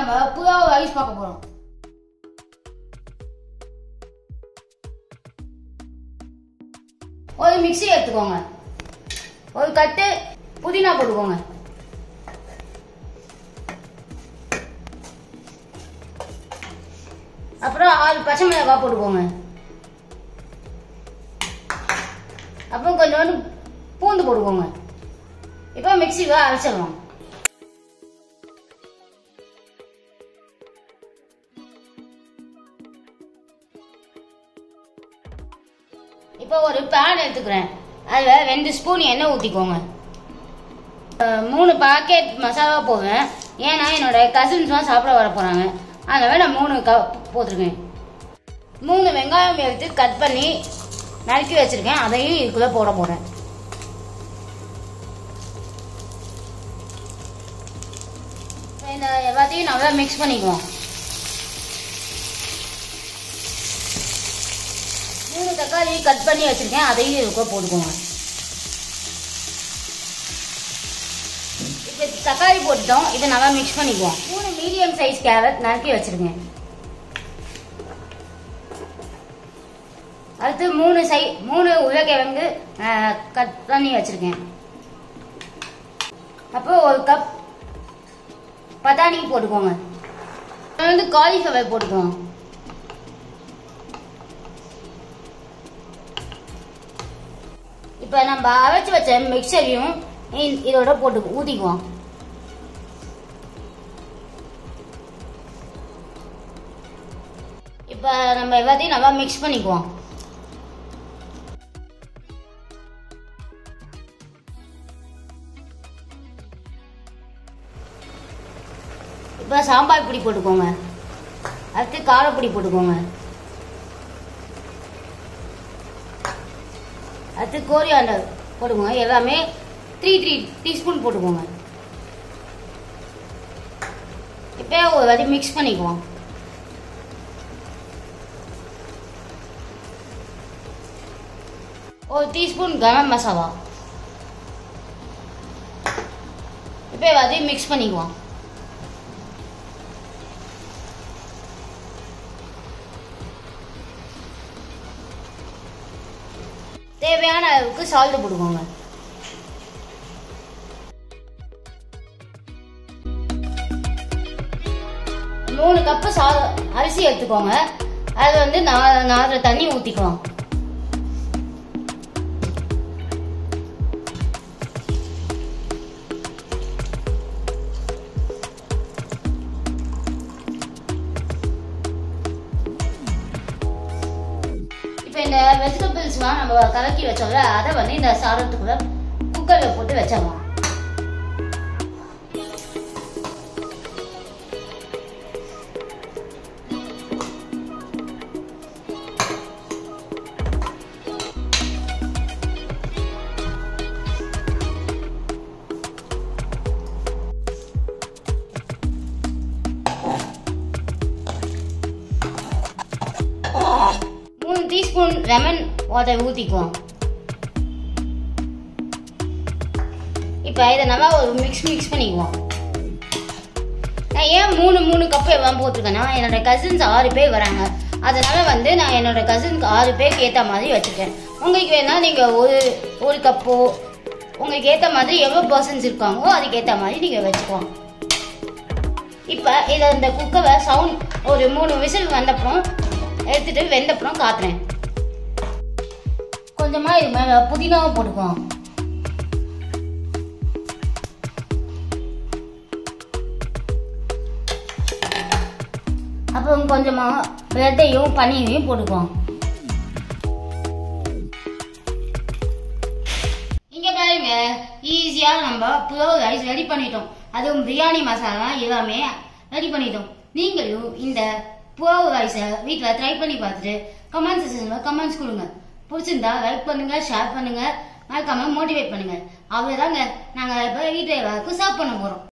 நம்ம புலாவ் ரைஸ் பார்க்க போறோம் ஒரு மிக்ஸி எடுத்துக்கோங்க ஒரு கட்டு புதினா போட்டுக்கோங்க அப்புறம் ஆறு பச்சை மிளகாய் போட்டுக்கோங்க அப்புறம் கொஞ்சோண்டு பூண்டு போட்டுக்கோங்க இப்போ மிக்ஸியில் அரைச்சிடலாம் இப்போ ஒரு பேன் எடுத்துக்கிறேன் அதில் ரெண்டு ஸ்பூன் எண்ணெய் ஊற்றிக்கோங்க மூணு பாக்கெட் மசாலா போவேன் ஏன்னா என்னோட கசின்ஸ்லாம் சாப்பிட வர போகிறாங்க அதனால நான் மூணு கப் போட்டிருக்கேன் மூணு வெங்காயம் எடுத்து கட் பண்ணி நறுக்கி வச்சிருக்கேன் அதையும் இதுக்குள்ளே போட போகிறேன் இந்த எல்லாத்தையும் நல்லா மிக்ஸ் பண்ணிக்குவோம் மூணு தக்காளி கட் பண்ணி வச்சிருக்கேன் அதையும் இதுக்குள்ள போட்டுக்கோங்க இப்போ தக்காளி போட்டுட்டோம் இதை நல்லா மிக்ஸ் பண்ணிக்குவோம் மூணு மீடியம் சைஸ் கேரட் நறுக்கி வச்சிருக்கேன் அடுத்து மூணு சை மூணு உருளைக்கிழங்கு கட் பண்ணி வச்சிருக்கேன் அப்போ ஒரு கப் பட்டாணி போட்டுக்கோங்க அப்புறம் வந்து காலிஃப்ளவர் போட்டுக்கோங்க இப்போ நம்ம அரைச்சி வச்ச மிக்சரையும் இ- இதோட போட்டு ஊற்றிக்குவோம் இப்போ நம்ம எல்லாத்தையும் நல்லா மிக்ஸ் பண்ணிக்குவோம் இப்போ சாம்பார் பொடி போட்டுக்கோங்க அடுத்து காரப்பொடி போட்டுக்கோங்க அடுத்து கோரியாண்டர் போட்டுக்கோங்க எல்லாமே த்ரீ த்ரீ டீஸ்பூன் போட்டுக்கோங்க இப்போ ஒரு வாட்டி மிக்ஸ் பண்ணிக்குவோம் ஒரு டீஸ்பூன் கரம் மசாலா இப்போ எல்லாத்தையும் மிக்ஸ் பண்ணிக்குவோம் தேவையான அளவுக்கு சால்ட் போட்டுக்கோங்க மூணு கப்பு சா அரிசி எடுத்துக்கோங்க அது வந்து நா- நாலு தண்ணி ஊற்றிக்கலாம் இப்போ இந்த வெஜிடபிள்ஸ்லாம் நம்ம கலக்கி வச்சோம்ல அதை வந்து இந்த சாதத்துக்குள்ள குக்கரில் போட்டு வச்சிடலாம் மூணு டீஸ்பூன் லெமன் வாட்டர் ஊற்றிக்குவோம் இப்போ இதை நல்லா ஒரு மிக்ஸ் மிக்ஸ் பண்ணிக்குவோம் நான் ஏன் மூணு மூணு கப்பு எல்லாம் போட்டிருக்கேன்னா என்னோட கசின்ஸ் ஆறு பேர் வராங்க அதனால வந்து நான் என்னோட கசின்க்கு ஆறு பேருக்கு ஏற்ற மாதிரி வச்சுருக்கேன் உங்களுக்கு வேணா நீங்கள் ஒரு ஒரு கப்போ உங்களுக்கு ஏற்ற மாதிரி எவ்வளோ பர்சன்ஸ் இருக்காங்களோ அதுக்கு ஏற்ற மாதிரி நீங்கள் வச்சுக்கலாம் இப்போ இதை இந்த குக்கரை சவுண்ட் ஒரு மூணு விசில் வந்தப்புறம் எடுத்துட்டு வெந்தப்புறம் காட்டுறேன் கொஞ்சமா இது மேல புதினாவை போட்டுக்குவோம் அப்புறம் கொஞ்சமா பிரெட்டையும் பன்னீரையும் போட்டுக்குவோம் இங்க பாருங்க ஈஸியா நம்ம புலவு ரைஸ் ரெடி பண்ணிட்டோம் அதுவும் பிரியாணி மசாலா எல்லாமே ரெடி பண்ணிட்டோம் நீங்களும் இந்த புலவு ரைஸை வீட்டில் ட்ரை பண்ணி பார்த்துட்டு கமெண்ட் செக்ஷனில் கமெண்ட்ஸ் கொடுங்க பிடிச்சிருந்தா லைக் பண்ணுங்க ஷேர் பண்ணுங்க மறக்காம மோட்டிவேட் பண்ணுங்க அவ்வளோதாங்க நாங்கள் இப்போ வீட்டில் எல்லாருக்கும் சர்வ் பண்ண போகிறோம்